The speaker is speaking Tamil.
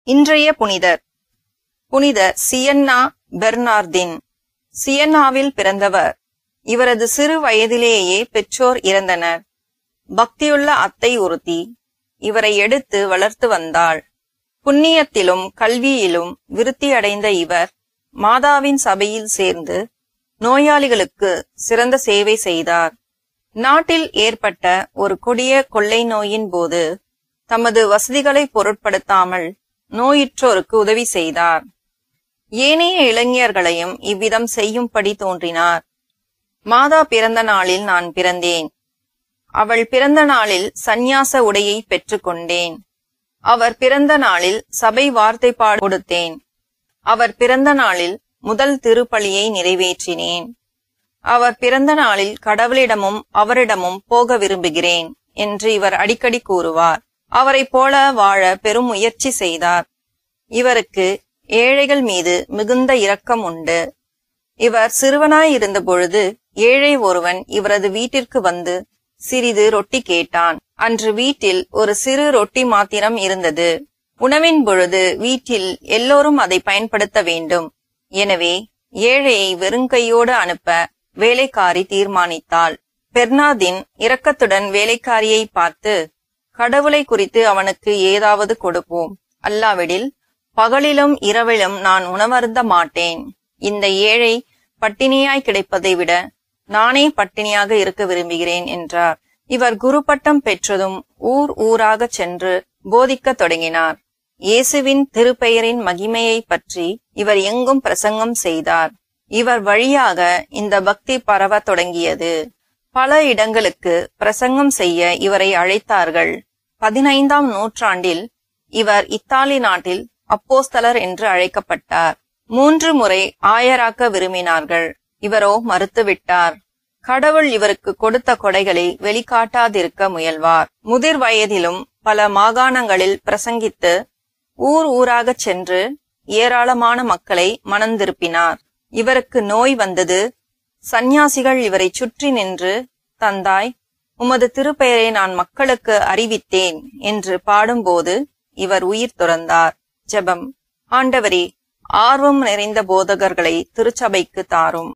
இன்றைய புனிதர் புனித சியன்னா பெர்னார்தின் சியன்னாவில் பிறந்தவர் இவரது சிறு வயதிலேயே பெற்றோர் இறந்தனர் பக்தியுள்ள அத்தை ஒருத்தி இவரை எடுத்து வளர்த்து வந்தாள் புண்ணியத்திலும் கல்வியிலும் விருத்தியடைந்த இவர் மாதாவின் சபையில் சேர்ந்து நோயாளிகளுக்கு சிறந்த சேவை செய்தார் நாட்டில் ஏற்பட்ட ஒரு கொடிய கொள்ளை நோயின் போது தமது வசதிகளை பொருட்படுத்தாமல் நோயுற்றோருக்கு உதவி செய்தார் ஏனைய இளைஞர்களையும் இவ்விதம் செய்யும்படி தோன்றினார் மாதா பிறந்த நாளில் நான் பிறந்தேன் அவள் பிறந்த நாளில் சந்நியாச உடையை பெற்றுக்கொண்டேன் அவர் பிறந்த நாளில் சபை வார்த்தைப்பாடு கொடுத்தேன் அவர் பிறந்த நாளில் முதல் திருப்பலியை நிறைவேற்றினேன் அவர் பிறந்த நாளில் கடவுளிடமும் அவரிடமும் போக விரும்புகிறேன் என்று இவர் அடிக்கடி கூறுவார் அவரைப் போல வாழ பெரும் முயற்சி செய்தார் இவருக்கு ஏழைகள் மீது மிகுந்த இரக்கம் உண்டு இவர் சிறுவனாய் இருந்த பொழுது ஏழை ஒருவன் இவரது வீட்டிற்கு வந்து சிறிது ரொட்டி கேட்டான் அன்று வீட்டில் ஒரு சிறு ரொட்டி மாத்திரம் இருந்தது உணவின் பொழுது வீட்டில் எல்லோரும் அதை பயன்படுத்த வேண்டும் எனவே ஏழையை வெறுங்கையோடு அனுப்ப வேலைக்காரி தீர்மானித்தாள் பெர்னாதின் இரக்கத்துடன் வேலைக்காரியை பார்த்து கடவுளை குறித்து அவனுக்கு ஏதாவது கொடுப்போம் அல்லாவிடில் பகலிலும் இரவிலும் நான் உணவருந்த மாட்டேன் இந்த ஏழை பட்டினியாய் கிடைப்பதை விட நானே பட்டினியாக இருக்க விரும்புகிறேன் என்றார் இவர் குரு பட்டம் பெற்றதும் ஊர் ஊராக சென்று போதிக்கத் தொடங்கினார் இயேசுவின் திருப்பெயரின் மகிமையை பற்றி இவர் எங்கும் பிரசங்கம் செய்தார் இவர் வழியாக இந்த பக்தி பரவ தொடங்கியது பல இடங்களுக்கு பிரசங்கம் செய்ய இவரை அழைத்தார்கள் பதினைந்தாம் நூற்றாண்டில் இவர் இத்தாலி நாட்டில் அப்போஸ்தலர் என்று அழைக்கப்பட்டார் மூன்று முறை ஆயராக்க விரும்பினார்கள் இவரோ மறுத்துவிட்டார் கடவுள் இவருக்கு கொடுத்த கொடைகளை வெளிக்காட்டாதிருக்க முயல்வார் முதிர் வயதிலும் பல மாகாணங்களில் பிரசங்கித்து ஊர் ஊராகச் சென்று ஏராளமான மக்களை மனந்திருப்பினார் இவருக்கு நோய் வந்தது சந்நியாசிகள் இவரை சுற்றி நின்று தந்தாய் உமது திருப்பெயரை நான் மக்களுக்கு அறிவித்தேன் என்று பாடும்போது இவர் உயிர் துறந்தார் ஜெபம் ஆண்டவரே ஆர்வம் நிறைந்த போதகர்களை திருச்சபைக்கு தாரும்